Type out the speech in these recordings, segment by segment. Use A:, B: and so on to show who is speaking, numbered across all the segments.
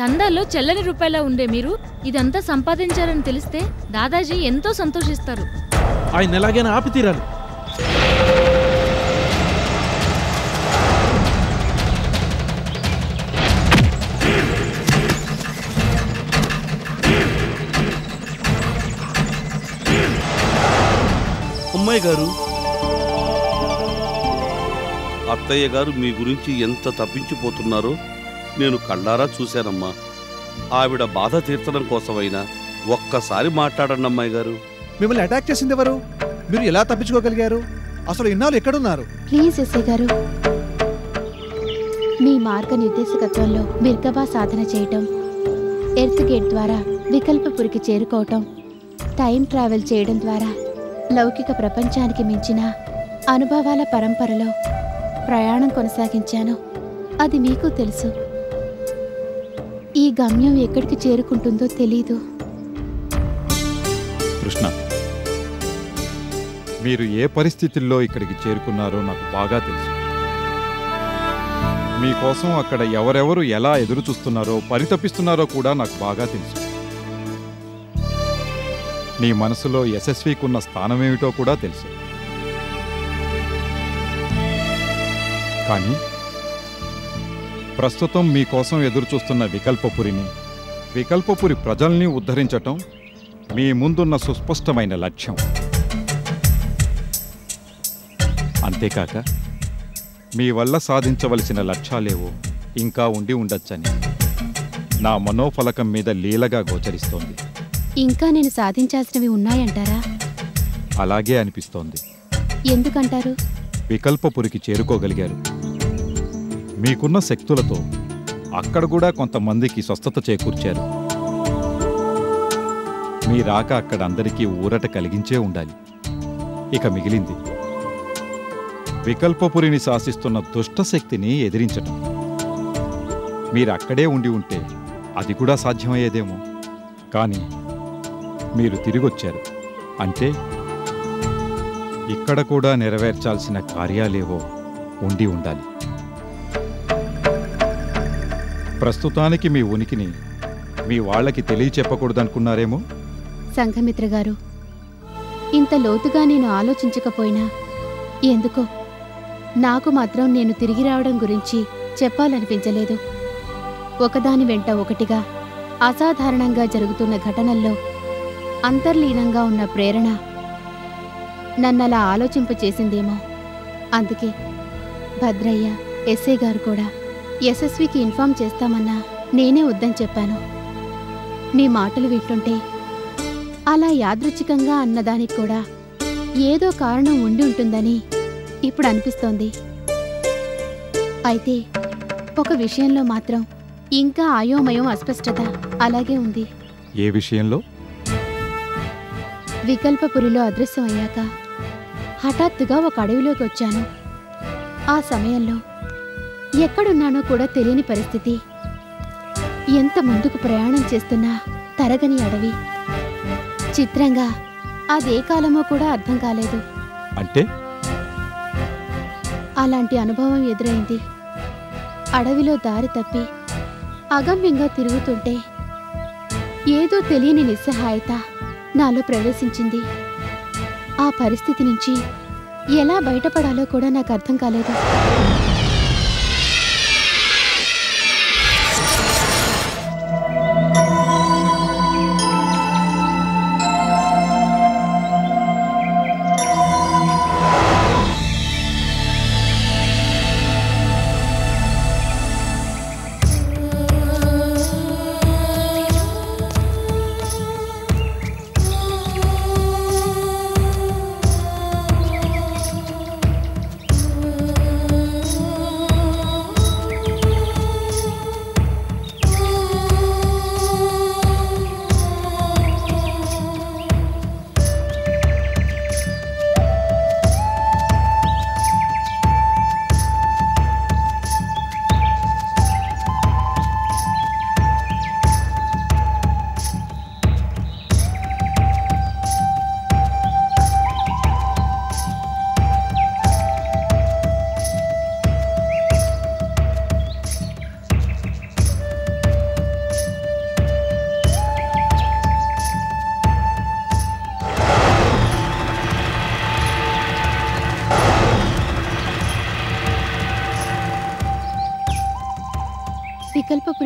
A: చందాల్లో చెల్లని రూపాయలా ఉండే మీరు ఇదంతా సంపాదించారని తెలిస్తే దాదాజీ ఎంతో సంతోషిస్తారు
B: ఆయన ఎలాగైనా ఆపి తీరాలి
C: అమ్మాయి గారు అత్తయ్య గారు మీ గురించి ఎంత తప్పించిపోతున్నారో నేను కళ్ళారా చూశానమ్మా ఆవిడ బాధ తీర్చడం కోసమైనా ఒక్కసారి మాట్లాడండి అమ్మాయి గారు
D: మిమ్మల్ని అటాక్ చేసింది ఎవరు మీరు ఎలా తప్పించుకోగలిగారు అసలు ఇన్నాళ్ళు ఎక్కడున్నారు
E: ప్లీజ్ ఎస్ఐ గారు మీ మార్గనిర్దేశకత్వంలో మిర్గబా సాధన చేయటం ఎర్త్ గేట్ ద్వారా వికల్పపురికి చేరుకోవటం టైం ట్రావెల్ చేయడం ద్వారా లౌకిక ప్రపంచానికి మించిన అనుభవాల పరంపరలో ప్రయాణం కొనసాగించాను అది మీకు తెలుసు ఈ గమ్యం ఎక్కడికి చేరుకుంటుందో తెలీదు
F: కృష్ణ మీరు ఏ పరిస్థితుల్లో ఇక్కడికి చేరుకున్నారో నాకు బాగా తెలుసు మీకోసం అక్కడ ఎవరెవరు ఎలా ఎదురు చూస్తున్నారో పరితపిస్తున్నారో కూడా నాకు బాగా తెలుసు నీ మనసులో యశస్వికున్న స్థానమేమిటో కూడా తెలుసు కానీ ప్రస్తుతం మీకోసం ఎదురు చూస్తున్న వికల్పపురిని వికల్పపురి ప్రజల్ని ఉద్ధరించటం మీ ముందున్న సుస్పష్టమైన లక్ష్యం అంతేకాక మీ వల్ల సాధించవలసిన లక్ష్యాలేవో ఇంకా ఉండి ఉండొచ్చని నా మనోఫలకం మీద లీలగా గోచరిస్తోంది
E: ఇంకా నేను సాధించాల్సినవి ఉన్నాయంటారా
F: అలాగే అనిపిస్తోంది
E: ఎందుకంటారు
F: వికల్పపురికి చేరుకోగలిగారు మీకున్న శక్తులతో అక్కడ కూడా కొంతమందికి స్వస్థత చేకూర్చారు మీ రాక అక్కడ అందరికీ ఊరట కలిగించే ఉండాలి ఇక మిగిలింది వికల్పపురిని శాసిస్తున్న దుష్ట శక్తిని ఎదిరించటం మీరు అక్కడే ఉండి ఉంటే అది కూడా సాధ్యమయ్యేదేమో కానీ మీరు తిరిగొచ్చారు అంటే ఇక్కడ కూడా నెరవేర్చాల్సిన కార్యాలేవో ఉండి ఉండాలి ప్రస్తుతానికి మీ ఉనికిని మీ వాళ్ళకి తెలియచెప్పకూడదనుకున్నారేమో
E: సంఘమిత్ర గారు ఇంత లోతుగా నేను ఆలోచించకపోయినా ఎందుకో నాకు మాత్రం నేను తిరిగి రావడం గురించి చెప్పాలనిపించలేదు ఒకదాని వెంట ఒకటిగా అసాధారణంగా జరుగుతున్న ఘటనల్లో అంతర్లీనంగా ఉన్న ప్రేరణ నన్నలా ఆలోచింపచేసిందేమో అందుకే భద్రయ్య ఎస్ఐ గారు కూడా యశస్వికి ఇన్ఫామ్ చేస్తామన్నా నేనే వద్దని చెప్పాను మీ మాటలు వింటుంటే అలా యాదృచ్ఛికంగా అన్నదానికి కూడా ఏదో కారణం ఉండి ఉంటుందని ఇప్పుడు అనిపిస్తోంది అయితే ఒక విషయంలో మాత్రం ఇంకా అయోమయం అస్పష్టత అలాగే ఉంది
F: ఏ విషయంలో
E: వికల్పపురిలో అదృశ్యమయ్యాక హఠాత్తుగా ఒక అడవిలోకి వచ్చాను ఆ సమయంలో ఎక్కడున్నానో కూడా తెలియని పరిస్థితి ఎంత ముందుకు ప్రయాణం చేస్తున్నా తరగని అడవి చిత్రంగా అదే కాలమో కూడా అర్థం కాలేదు
F: అంటే
E: అలాంటి అనుభవం ఎదురైంది అడవిలో దారి తప్పి అగమ్యంగా తిరుగుతుంటే ఏదో తెలియని నిస్సహాయత నాలో ప్రవేశించింది ఆ పరిస్థితి నుంచి ఎలా బయటపడాలో కూడా నాకు అర్థం కాలేదు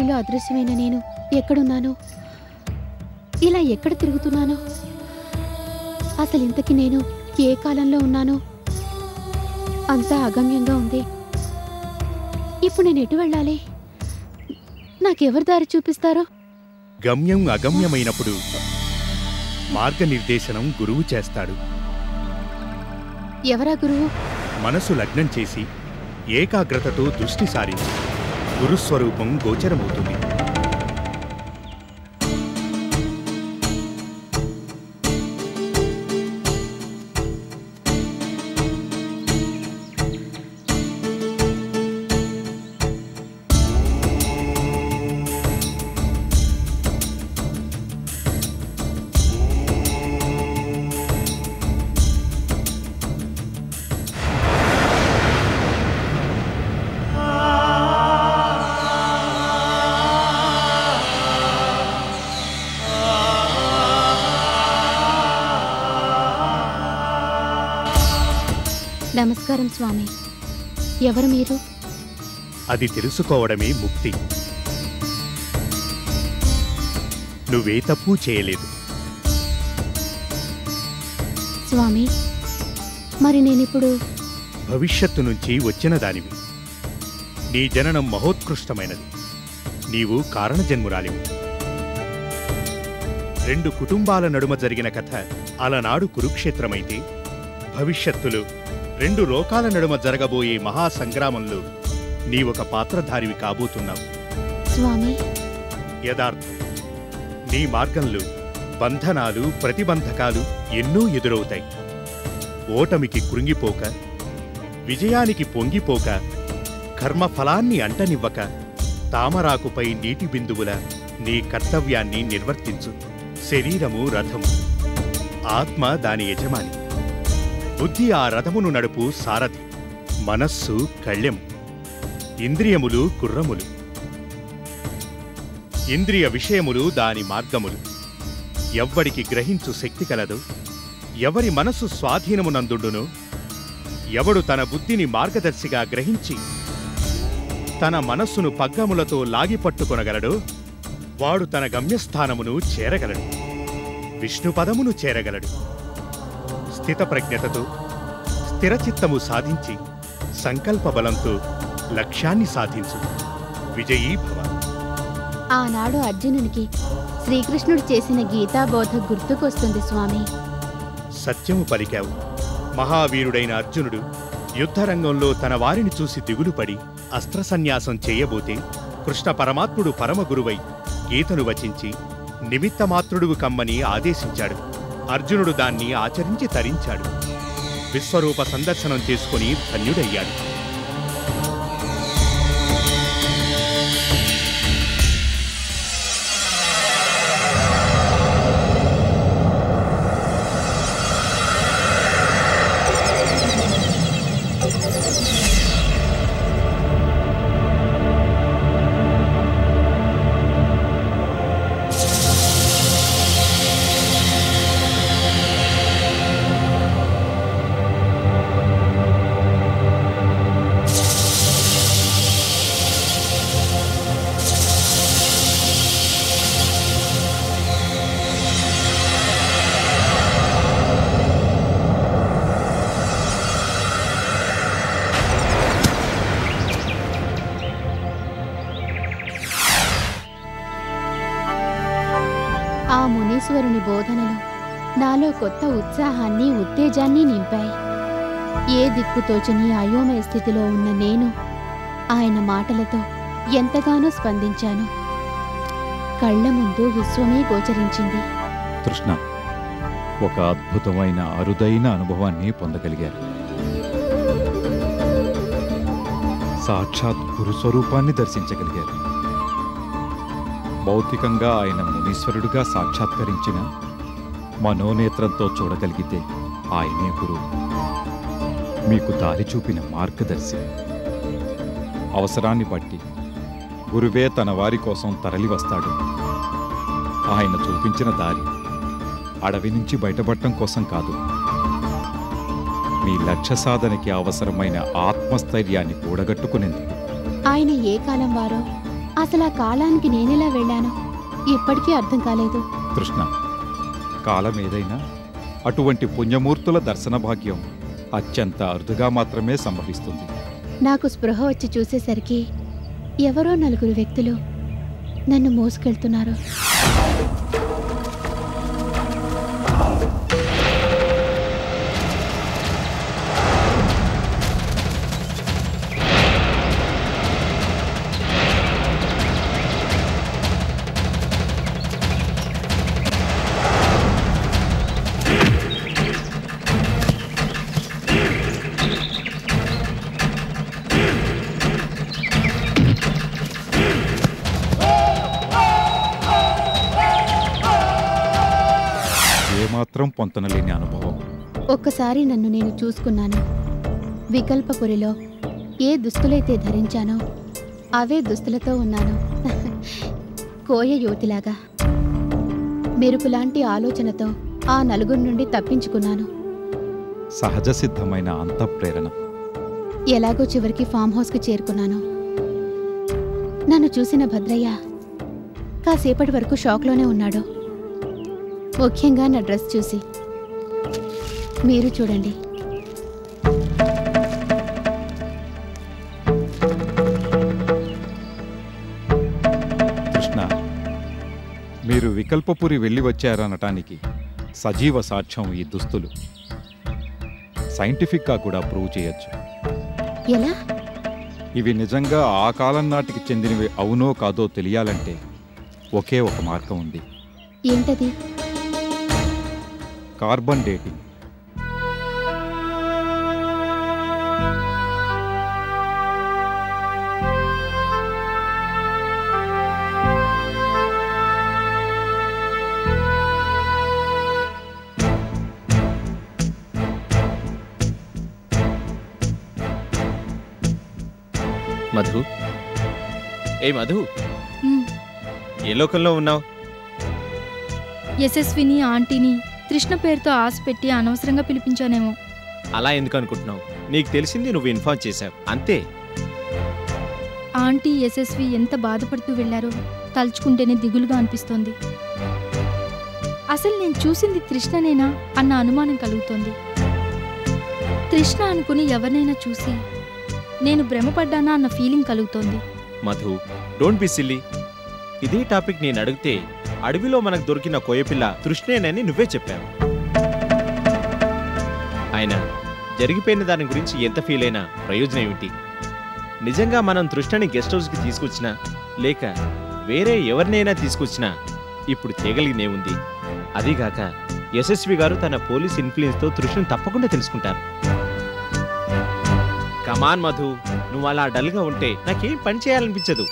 E: సమయంలో అదృశ్యమైన నేను ఎక్కడున్నాను ఇలా ఎక్కడ తిరుగుతున్నాను అసలు ఇంతకి నేను ఏ కాలంలో ఉన్నాను అంతా అగమ్యంగా ఉంది ఇప్పుడు నేను ఎటు వెళ్ళాలి నాకెవరు దారి చూపిస్తారో
G: గమ్యం అగమ్యమైనప్పుడు మార్గనిర్దేశనం గురువు చేస్తాడు
E: ఎవరా గురువు
G: మనసు లగ్నం చేసి ఏకాగ్రతతో దృష్టి సారించి గురుస్వరూపం గోచరమవుతుంది
E: నమస్కారం స్వామి ఎవరు మీరు
G: అది తెలుసుకోవడమే ముక్తి నువ్వే తప్పు చేయలేదు
E: స్వామి మరి నేనిప్పుడు
G: భవిష్యత్తు నుంచి వచ్చిన దానివి నీ జననం మహోత్కృష్టమైనది నీవు కారణజన్మురాలివి రెండు కుటుంబాల నడుమ జరిగిన కథ అలనాడు కురుక్షేత్రమైతే భవిష్యత్తులో రెండు లోకాల నడుమ జరగబోయే మహాసంగ్రామంలో నీవొక పాత్రధారివి కాబోతున్నావు
E: స్వామి
G: యథార్థం నీ మార్గంలో బంధనాలు ప్రతిబంధకాలు ఎన్నో ఎదురవుతాయి ఓటమికి కృంగిపోక విజయానికి పొంగిపోక కర్మఫలాన్ని అంటనివ్వక తామరాకుపై నీటి బిందువుల నీ కర్తవ్యాన్ని నిర్వర్తించు శరీరము రథము ఆత్మ దాని యజమాని బుద్ధి ఆ రథమును నడుపు సారథి మనస్సు కళ్ళెము ఇంద్రియములు గుర్రములు ఇంద్రియ విషయములు దాని మార్గములు ఎవ్వడికి గ్రహించు శక్తి కలదో ఎవరి మనస్సు స్వాధీనమునందుండునో ఎవడు తన బుద్ధిని మార్గదర్శిగా గ్రహించి తన మనస్సును పగ్గములతో లాగిపట్టుకొనగలడో వాడు తన గమ్యస్థానమును చేరగలడు విష్ణుపదమును చేరగలడు స్థితప్రజ్ఞతతో స్థిరచిత్తము సాధించి సంకల్ప బలంతో లక్ష్యాన్ని సాధించు విజయీ భవ
E: ఆనాడు అర్జునునికి శ్రీకృష్ణుడు చేసిన గీతాబోధ గుర్తుకొస్తుంది స్వామి
G: సత్యము పలికావు మహావీరుడైన అర్జునుడు యుద్ధరంగంలో తన వారిని చూసి దిగులుపడి అస్త్ర సన్యాసం చేయబోతే కృష్ణ పరమాత్ముడు పరమ గురువై గీతను వచించి నిమిత్తమాత్రుడువు కమ్మని ఆదేశించాడు అర్జునుడు దాన్ని ఆచరించి తరించాడు విశ్వరూప సందర్శనం చేసుకుని ధన్యుడయ్యాడు
E: ఆ మునీశ్వరుని బోధనలు నాలో కొత్త ఉత్సాహాన్ని ఉత్తేజాన్ని నింపాయి ఏ దిక్కు తోచని అయోమయ స్థితిలో ఉన్న నేను ఆయన మాటలతో ఎంతగానో స్పందించాను కళ్ళ ముందు విశ్వమే గోచరించింది
F: తృష్ణ ఒక అద్భుతమైన అరుదైన అనుభవాన్ని పొందగలిగారు సాక్షాత్ గురు స్వరూపాన్ని దర్శించగలిగారు భౌతికంగా ఆయన మునీశ్వరుడుగా సాక్షాత్కరించిన మనోనేత్రంతో చూడగలిగితే ఆయనే గురువు మీకు దారి చూపిన మార్గదర్శి అవసరాన్ని బట్టి గురువే తన వారి కోసం తరలి వస్తాడు ఆయన చూపించిన దారి అడవి నుంచి బయటపడటం కోసం కాదు మీ లక్ష్య సాధనకి అవసరమైన ఆత్మస్థైర్యాన్ని కూడగట్టుకునేందుకు
E: ఆయన ఏ కాలం వారో అసలు ఆ కాలానికి నేనెలా వెళ్ళాను ఇప్పటికీ అర్థం కాలేదు
F: కృష్ణ కాలం ఏదైనా అటువంటి పుణ్యమూర్తుల దర్శన భాగ్యం అత్యంత అరుదుగా మాత్రమే సంభవిస్తుంది
E: నాకు స్పృహ వచ్చి చూసేసరికి ఎవరో నలుగురు వ్యక్తులు నన్ను మోసుకెళ్తున్నారు
F: ఏమాత్రం పొంతనలేని అనుభవం
E: ఒక్కసారి నన్ను నేను చూసుకున్నాను వికల్పపురిలో ఏ దుస్తులైతే ధరించానో అవే దుస్తులతో ఉన్నాను కోయ యువతిలాగా మెరుపులాంటి ఆలోచనతో ఆ నలుగురి నుండి తప్పించుకున్నాను
F: సహజ సిద్ధమైన అంతఃప్రేరణ
E: ఎలాగో చివరికి ఫామ్ హౌస్కి చేరుకున్నాను నన్ను చూసిన భద్రయ్య కాసేపటి వరకు షాక్లోనే ఉన్నాడు ముఖ్యంగా నా డ్రెస్ చూసి మీరు చూడండి
F: కృష్ణ మీరు వికల్పపురి వెళ్ళి వచ్చారనటానికి సజీవ సాక్ష్యం ఈ దుస్తులు సైంటిఫిక్గా కూడా ప్రూవ్ చేయొచ్చు
E: ఎలా
F: ఇవి నిజంగా ఆ కాలం నాటికి చెందినవి అవునో కాదో తెలియాలంటే ఒకే ఒక మార్గం ఉంది
E: ఏంటది
F: కార్బన్ డేటింగ్
H: మధు ఏ మధు
A: మ్,
H: ఏ లోకంలో ఉన్నావు
A: యశస్విని ఆంటీని కృష్ణ పేరుతో ఆశ పెట్టి అనవసరంగా పిలిపించానేమో
H: అలా ఎందుకు అనుకుంటున్నావు నీకు తెలిసింది నువ్వు ఇన్ఫార్మ్ చేశావు అంతే
A: ఆంటీ యశస్వి ఎంత బాధపడుతూ వెళ్లారో తలుచుకుంటేనే దిగులుగా అనిపిస్తోంది అసలు నేను చూసింది తృష్ణనేనా అన్న అనుమానం కలుగుతోంది తృష్ణ అనుకుని ఎవరినైనా చూసి నేను భ్రమపడ్డానా అన్న ఫీలింగ్ కలుగుతోంది
H: మధు డోంట్ బి సిల్లీ ఇదే టాపిక్ నేను అడిగితే అడవిలో మనకు దొరికిన కోయపిల్ల తృష్ణేనని నువ్వే చెప్పావు ఆయన జరిగిపోయిన దాని గురించి ఎంత ఫీల్ అయినా ప్రయోజనం ఏమిటి నిజంగా మనం తృష్ణని గెస్ట్ హౌస్కి తీసుకొచ్చినా లేక వేరే ఎవరినైనా తీసుకొచ్చినా ఇప్పుడు చేయగలిగినేముంది అదీగాక యశస్వి గారు తన పోలీస్ ఇన్ఫ్లుయెన్స్తో తృష్ణను తప్పకుండా తెలుసుకుంటారు కమాన్ మధు నువ్వు అలా డల్గా ఉంటే నాకేం పని చేయాలనిపించదు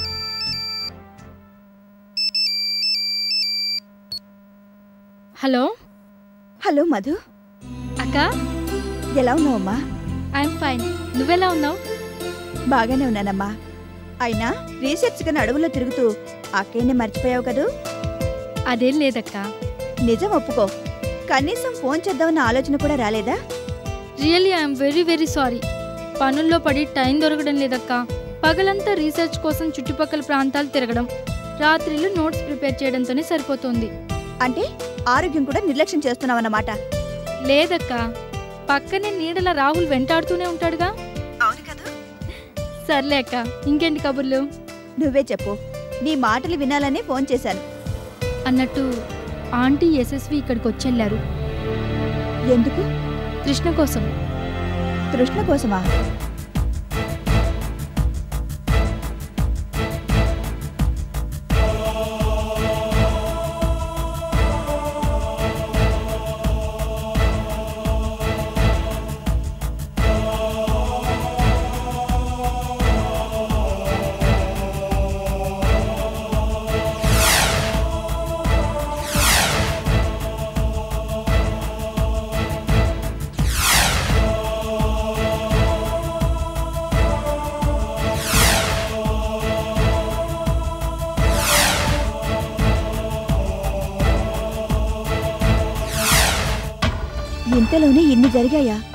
A: హలో
I: హలో మధు
A: అక్క
I: ఎలా ఉన్నావమ్మా
A: ఐఎమ్ ఫైన్ నువ్వెలా ఉన్నావు
I: బాగానే ఉన్నానమ్మా అయినా రీసెర్చ్ కన్నా అడవుల్లో తిరుగుతూ అక్కయ్యని మర్చిపోయావు కదూ
A: అదేం లేదక్క
I: నిజం ఒప్పుకో కనీసం ఫోన్ చేద్దామన్న ఆలోచన కూడా రాలేదా
A: really I'm very very sorry పనుల్లో పడి టైం దొరకడం లేదక్క పగలంతా రీసెర్చ్ కోసం చుట్టుపక్కల ప్రాంతాలు తిరగడం రాత్రిళ్ళు నోట్స్ ప్రిపేర్ చేయడంతోనే సరిపోతుంది
I: అంటే ఆరోగ్యం కూడా నిర్లక్ష్యం చేస్తున్నావన్నమాట
A: లేదక్క పక్కనే నీడల రాహుల్ వెంటాడుతూనే ఉంటాడుగా
I: అవును కదా
A: సర్లే అక్క ఇంకేంటి కబుర్లు
I: నువ్వే చెప్పు నీ మాటలు వినాలనే ఫోన్ చేశాను
A: అన్నట్టు ఆంటీ యశస్వి ఇక్కడికి వచ్చెళ్ళారు
I: ఎందుకు
A: కృష్ణ కోసం
I: తృష్ణ కోసమా ఇంతలోనే ఇన్ని జరిగాయా